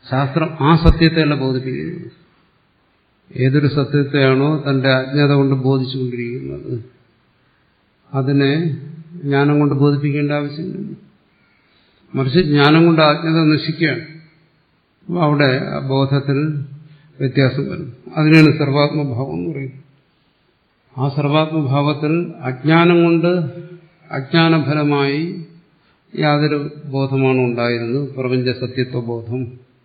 ശാസ്ത്രം ആ സത്യത്തെയല്ല ബോധിപ്പിക്കുന്നത് ഏതൊരു സത്യത്തെയാണോ തന്റെ അജ്ഞത കൊണ്ട് ബോധിച്ചുകൊണ്ടിരിക്കുന്നത് അതിനെ ജ്ഞാനം കൊണ്ട് ബോധിപ്പിക്കേണ്ട ആവശ്യമില്ല മറിച്ച് ജ്ഞാനം കൊണ്ട് അജ്ഞത നശിക്കുകയാണ് അപ്പോൾ അവിടെ ആ ബോധത്തിൽ വ്യത്യാസം വരും അതിനാണ് സർവാത്മഭാവം എന്ന് പറയുന്നത് ആ സർവാത്മഭാവത്തിൽ അജ്ഞാനം കൊണ്ട് അജ്ഞാനഫലമായി യാതൊരു ബോധമാണ് ഉണ്ടായിരുന്നത് പ്രപഞ്ച സത്യത്വ ബോധം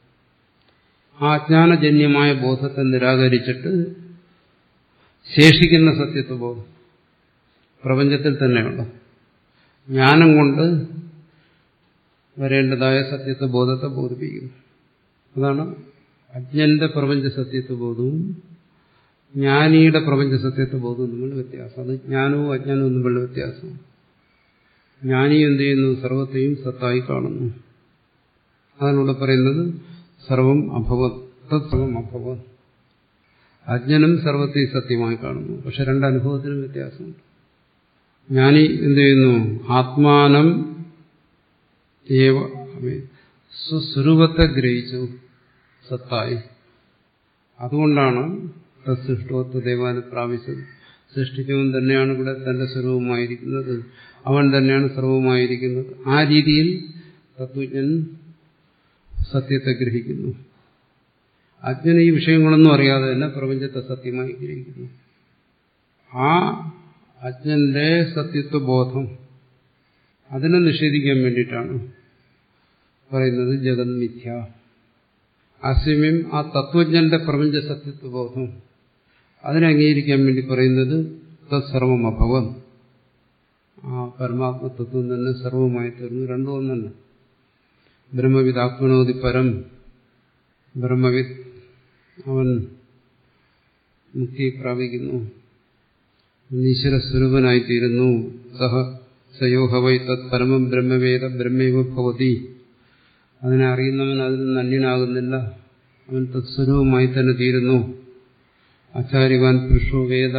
ആ അജ്ഞാനജന്യമായ ബോധത്തെ നിരാകരിച്ചിട്ട് ശേഷിക്കുന്ന സത്യത്വ ബോധം പ്രപഞ്ചത്തിൽ തന്നെയുള്ള ജ്ഞാനം കൊണ്ട് വരേണ്ടതായ സത്യത്വ ബോധത്തെ ബോധിപ്പിക്കുന്നു അതാണ് അജ്ഞന്റെ പ്രപഞ്ച സത്യത്വ ബോധവും ജ്ഞാനിയുടെ പ്രപഞ്ച സത്യത്വ ബോധവും തമ്മിൽ വ്യത്യാസം അത് ജ്ഞാനവും അജ്ഞാനവും തമ്മിലുള്ള വ്യത്യാസം ജ്ഞാനി എന്ത് ചെയ്യുന്നു സർവത്തെയും സത്തായി കാണുന്നു അതിലൂടെ പറയുന്നത് സർവം അഭവത് തത്സർവം അഭവത് അജ്ഞനും സർവത്തെയും സത്യമായി കാണുന്നു പക്ഷെ രണ്ട് അനുഭവത്തിനും വ്യത്യാസമുണ്ട് ജ്ഞാനി എന്ത് ചെയ്യുന്നു ആത്മാനം ഏവ സ്വസ്വരൂപത്തെ ഗ്രഹിച്ചു സത്തായി അതുകൊണ്ടാണ് തത്സൃഷ്ടോത്വ ദേവാന് പ്രാപിച്ചത് സൃഷ്ടിച്ചവൻ തന്നെയാണ് ഇവിടെ തന്റെ സ്വരൂപമായിരിക്കുന്നത് അവൻ തന്നെയാണ് സർവമായിരിക്കുന്നത് ആ രീതിയിൽ തത്വജ്ഞൻ സത്യത്തെ ഗ്രഹിക്കുന്നു അജ്ഞൻ ഈ വിഷയങ്ങളൊന്നും അറിയാതെ തന്നെ പ്രപഞ്ചത്തെ സത്യമായി ഗ്രഹിക്കുന്നു ആ അജ്ഞന്റെ സത്യത്വ ബോധം അതിനെ നിഷേധിക്കാൻ വേണ്ടിയിട്ടാണ് പറയുന്നത് ജഗത് മിഥ്യ അസ്യമയം ആ തത്വജ്ഞന്റെ പ്രപഞ്ച സത്യത്വ ബോധം അതിനെ അംഗീകരിക്കാൻ വേണ്ടി പറയുന്നത് തത്സർവം അഭവം ആ പരമാത്മതത്വം തന്നെ സർവമായി തീർന്നു രണ്ടും ഒന്നല്ല ബ്രഹ്മവിദാത്മനോതി പരം ബ്രഹ്മവിദ് അവൻ മുക്തി പ്രാപിക്കുന്നു ഈശ്വര സ്വരൂപനായിത്തീരുന്നു സഹ സയോഹവൈ തത് പരമം ബ്രഹ്മവേദ ബ്രഹ്മൈവ ഭവതി അതിനെ അറിയുന്നവൻ അതിൽ നിന്ന് അന്യനാകുന്നില്ല അവൻ തത്സ്വരൂപമായി തന്നെ തീരുന്നു ആചാര്യവാൻ പുരുഷോ വേദ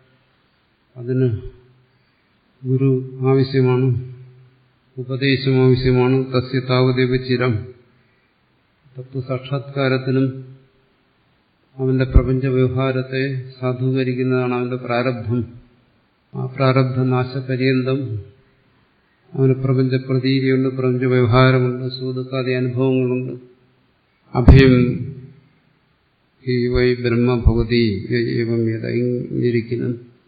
അതിന് ഗുരു ആവശ്യമാണ് ഉപദേശം ആവശ്യമാണ് തസ്യ താവദേവ ചിരം തത്വസാക്ഷാത്കാരത്തിനും അവന്റെ പ്രപഞ്ച വ്യവഹാരത്തെ സാധൂകരിക്കുന്നതാണ് അവന്റെ പ്രാരബ്ധം ആ പ്രാരബ്ധ നാശപര്യന്തം അവന് പ്രപഞ്ച പ്രതീതിയുണ്ട് പ്രപഞ്ച വ്യവഹാരമുണ്ട് സൂതുക്കാതെ അനുഭവങ്ങളുണ്ട് അഭയം ഈ വൈ ബ്രഹ്മഭഗവതി ഏവം യഥ ഇങ്ങിരിക്കുന്നു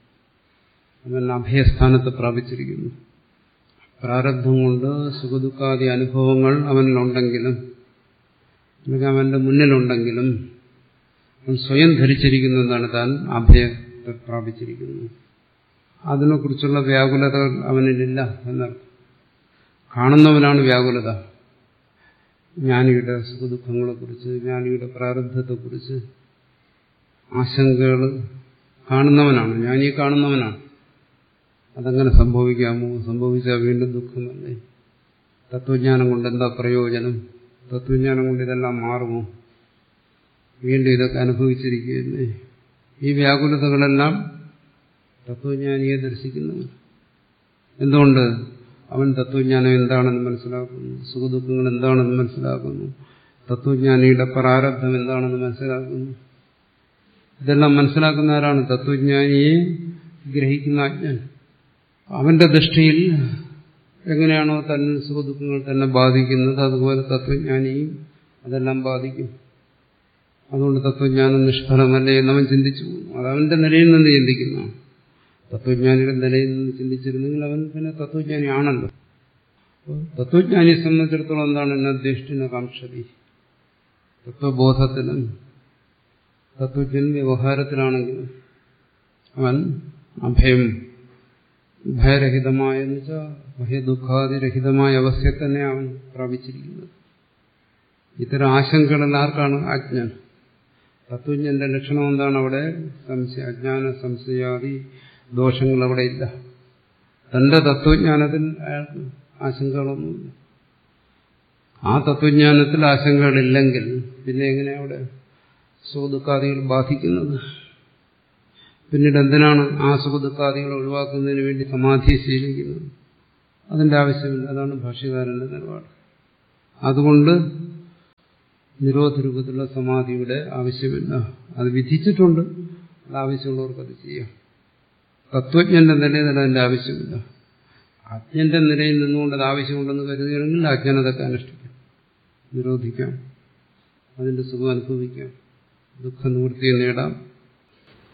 അവൻ അഭയസ്ഥാനത്ത് പ്രാപിച്ചിരിക്കുന്നു പ്രാരബ്ധം കൊണ്ട് സുഖദുഃഖാദി അനുഭവങ്ങൾ അവനിലുണ്ടെങ്കിലും അല്ലെങ്കിൽ അവന്റെ മുന്നിലുണ്ടെങ്കിലും അവൻ സ്വയം ധരിച്ചിരിക്കുന്ന എന്താണ് താൻ അഭയത്തെ പ്രാപിച്ചിരിക്കുന്നു അതിനെക്കുറിച്ചുള്ള വ്യാകുലത അവനിലില്ല എന്നർത്ഥം കാണുന്നവനാണ് വ്യാകുലത ജ്ഞാനിയുടെ സുഖദുഃഖങ്ങളെക്കുറിച്ച് ജ്ഞാനിയുടെ പ്രാരബ്ധത്തെക്കുറിച്ച് ആശങ്കകൾ കാണുന്നവനാണ് ജ്ഞാനിയെ കാണുന്നവനാണ് അതങ്ങനെ സംഭവിക്കാമോ സംഭവിച്ചാൽ വീണ്ടും ദുഃഖമല്ലേ തത്വജ്ഞാനം കൊണ്ട് എന്താ പ്രയോജനം തത്വജ്ഞാനം കൊണ്ട് ഇതെല്ലാം മാറുമോ വീണ്ടും ഇതൊക്കെ അനുഭവിച്ചിരിക്കുകയല്ലേ ഈ വ്യാകുലതകളെല്ലാം തത്വജ്ഞാനിയെ ദർശിക്കുന്നവൻ എന്തുകൊണ്ട് അവൻ തത്വജ്ഞാനം എന്താണെന്ന് മനസ്സിലാക്കുന്നു സുഖദുഃഖങ്ങൾ എന്താണെന്ന് മനസ്സിലാക്കുന്നു തത്വജ്ഞാനിയുടെ പ്രാരബ്ധം എന്താണെന്ന് മനസ്സിലാക്കുന്നു ഇതെല്ലാം മനസ്സിലാക്കുന്ന ആരാണ് തത്വജ്ഞാനിയെ ഗ്രഹിക്കുന്ന അജ്ഞൻ അവന്റെ ദൃഷ്ടിയിൽ എങ്ങനെയാണോ തന്നെ സുഖദുഃഖങ്ങൾ തന്നെ ബാധിക്കുന്നത് അതുപോലെ തത്വജ്ഞാനിയും അതെല്ലാം ബാധിക്കും അതുകൊണ്ട് തത്വജ്ഞാനം നിഷ്ഫലമല്ലേ എന്നവൻ ചിന്തിച്ചു അത് അവന്റെ നിലയിൽ നിന്ന് ചിന്തിക്കുന്നതാണ് തത്വജ്ഞാനിയുടെ നിലയിൽ നിന്ന് ചിന്തിച്ചിരുന്നെങ്കിൽ അവൻ പിന്നെ തത്വജ്ഞാനി ആണല്ലോ തത്വജ്ഞാനിയെ സംബന്ധിച്ചിടത്തോളം എന്താണ് എന്നെ ദ്വേഷ്ടിന കാംക്ഷതി തത്വബോധത്തിലും തത്വജ്ഞൻ വ്യവഹാരത്തിലാണെങ്കിലും അവൻ അഭയം ഭയരഹിതമായ എന്ന് വെച്ചാൽ ഭയദുഃഖാതിരഹിതമായ അവസ്ഥയെ തന്നെ അവൻ പ്രാപിച്ചിരിക്കുന്നത് ഇത്തരം ആശങ്കകൾ ആർക്കാണ് അജ്ഞൻ തത്വജ്ഞന്റെ ലക്ഷണം എന്താണ് അവിടെ സംശയ അജ്ഞാന സംശയാദി ദോഷങ്ങൾ അവിടെ ഇല്ല തന്റെ തത്വജ്ഞാനത്തിൽ അയാൾക്ക് ആശങ്കകളൊന്നുമില്ല ആ തത്വജ്ഞാനത്തിൽ ആശങ്കകളില്ലെങ്കിൽ പിന്നെ എങ്ങനെ അവിടെ സുഖദുഃഖാദികൾ ബാധിക്കുന്നത് പിന്നീട് എന്തിനാണ് ആ സുഖദുഃഖാദികൾ ഒഴിവാക്കുന്നതിന് വേണ്ടി സമാധി ശീലിക്കുന്നത് അതിന്റെ ആവശ്യമില്ല അതാണ് ഭാഷ്യകാരന്റെ നിലപാട് അതുകൊണ്ട് നിരോധ രൂപത്തിലുള്ള സമാധിയുടെ ആവശ്യമില്ല അത് വിധിച്ചിട്ടുണ്ട് അത് ആവശ്യമുള്ളവർക്ക് അത് ചെയ്യാം തത്വജ്ഞന്റെ നിലയിൽ തന്നെ അതിന്റെ ആവശ്യമില്ല അജ്ഞന്റെ നിലയിൽ നിന്നുകൊണ്ട് അത് ആവശ്യമുണ്ടെന്ന് കരുതുകയാണെങ്കിൽ അജ്ഞനതൊക്കെ അനുഷ്ഠിക്കാം നിരോധിക്കാം അതിന്റെ സുഖം അനുഭവിക്കാം ദുഃഖ നിവൃത്തിയെ നേടാം